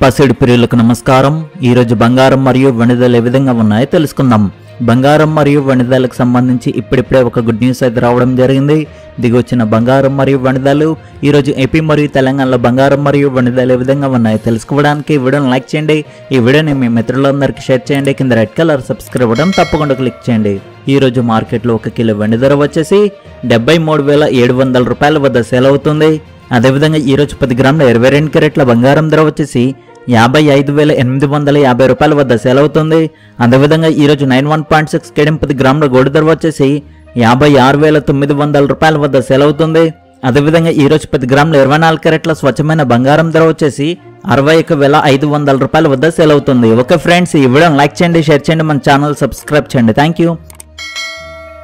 పసిడి ప్రియులకు నమస్కారం ఈరోజు బంగారం మరియు వెనుదలు ఏ విధంగా ఉన్నాయో తెలుసుకుందాం బంగారం మరియు వెనుదలకు సంబంధించి ఇప్పుడిప్పుడే ఒక గుడ్ న్యూస్ అయితే రావడం జరిగింది దిగొచ్చిన బంగారం మరియు వెనుదలు ఈరోజు ఏపీ మరియు తెలంగాణలో బంగారం మరియు వెనుదలు ఏ విధంగా ఉన్నాయో తెలుసుకోవడానికి ఈ వీడియోని లైక్ చేయండి ఈ వీడియోని మీ మిత్రులందరికీ షేర్ చేయండి కింద రెడ్ కలర్ సబ్స్క్రైబ్ బటన్ తప్పకుండా క్లిక్ చేయండి ఈ రోజు మార్కెట్లో ఒక కిలో వెండి ధర వచ్చేసి డెబ్బై మూడు వేల ఏడు వందల రూపాయల వద్ద సేల్ అవుతుంది అదేవిధంగా ఈ రోజు పది గ్రాముల ఇరవై రెండు క్యారెట్ల బంగారం ధర వచ్చేసి యాభై ఐదు వేల ఎనిమిది వందల యాభై రూపాయల వద్ద సేల్ అవుతుంది అదేవిధంగా ఈ రోజు నైన్ వన్ పాయింట్ సిక్స్ కేడం పది గ్రాముల గోల్డ్ ధర వచ్చేసి యాభై ఆరు వేల తొమ్మిది వందల రూపాయల వద్ద సేల్ అవుతుంది అదేవిధంగా ఈ రోజు పది గ్రాముల ఇరవై నాలుగు క్యారెట్ల స్వచ్ఛమైన బంగారం ధర వచ్చేసి అరవై ఒక వేల ఐదు వందల రూపాయల వద్ద సేల్ అవుతుంది ఓకే ఫ్రెండ్స్ ఈ వీడియోని లైక్ చేయండి షేర్ చేయండి మన ఛానల్ సబ్స్క్రైబ్ చేయండి థ్యాంక్ యూ